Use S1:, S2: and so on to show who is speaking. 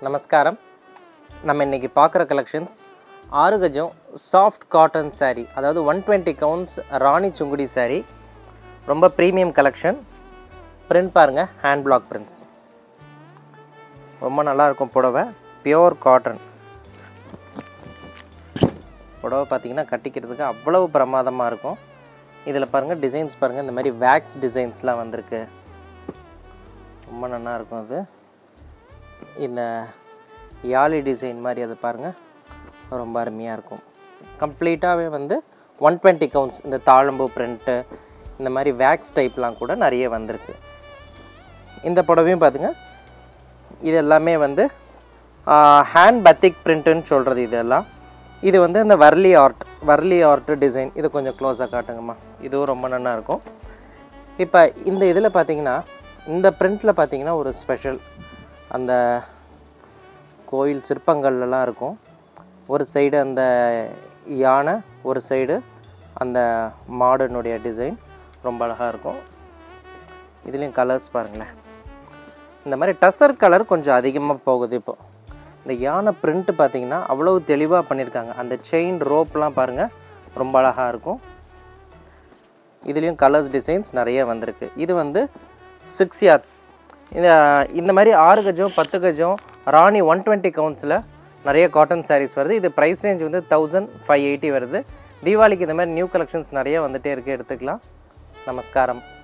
S1: நமஸ்காரம் நம்ம இன்னைக்கு பார்க்குற கலெக்ஷன்ஸ் ஆறு கஜம் சாஃப்ட் காட்டன் saree அதாவது one twenty counts Rani Sungudi saree ரொம்ப ப்ரீமியம் கலெக்ஷன் பிரிண்ட் பாருங்கள் ஹேண்ட் பிளாக் பிரிண்ட்ஸ் ரொம்ப நல்லா இருக்கும் புடவை பியோர் காட்டன் புடவை பார்த்தீங்கன்னா கட்டிக்கிறதுக்கு அவ்வளவு பிரமாதமாக இருக்கும் இதில் பாருங்கள் டிசைன்ஸ் பாருங்கள் இந்த மாதிரி வேக்ஸ் டிசைன்ஸ்லாம் வந்திருக்கு ரொம்ப நல்லா இருக்கும் அது இந்த யாழி டிசைன் மாதிரி அது பாருங்கள் ரொம்ப அருமையாக இருக்கும் கம்ப்ளீட்டாகவே வந்து ஒன் டுவெண்ட்டி கவுண்ட்ஸ் இந்த தாழம்பூ பிரிண்ட்டு இந்த மாதிரி வேக்ஸ் டைப்லாம் கூட நிறைய வந்திருக்கு இந்த புடவையும் பார்த்துங்க இது எல்லாமே வந்து ஹேண்ட் பத்திக் பிரிண்ட்டுன்னு சொல்கிறது இதெல்லாம் இது வந்து இந்த Warli art Warli art design இது கொஞ்சம் க்ளோஸாக காட்டுங்கம்மா இதுவும் ரொம்ப நல்லா இருக்கும் இப்போ இந்த இதில் பார்த்தீங்கன்னா இந்த பிரிண்ட்டில் பார்த்தீங்கன்னா ஒரு ஸ்பெஷல் அந்த கோயில் சிற்பங்கள்லாம் இருக்கும் ஒரு சைடு அந்த யானை ஒரு சைடு அந்த மாடனுடைய டிசைன் ரொம்ப அழகாக இருக்கும் இதுலேயும் கலர்ஸ் பாருங்களேன் இந்த மாதிரி டசர் கலர் கொஞ்சம் அதிகமாக போகுது இப்போ இந்த யானை பிரிண்ட் பார்த்தீங்கன்னா அவ்வளவு தெளிவாக பண்ணியிருக்காங்க அந்த செயின் ரோப்லாம் பாருங்கள் ரொம்ப அழகாக இருக்கும் இதுலேயும் கலர்ஸ் டிசைன்ஸ் நிறைய வந்திருக்கு இது வந்து சிக்ஸ் யார்ட்ஸ் இந்த இந்த மாதிரி ஆறு கஜம் பத்து கஜம் ராணி ஒன் டுவெண்ட்டி கவுண்ட்ஸில் நிறைய காட்டன் சாரீஸ் வருது இது ப்ரைஸ் ரேஞ்ச் வந்து தௌசண்ட் ஃபைவ் எயிட்டி வருது தீபாவளிக்கு இந்த மாதிரி நியூ கலெக்ஷன்ஸ் நிறைய வந்துகிட்டே இருக்குது எடுத்துக்கலாம் நமஸ்காரம்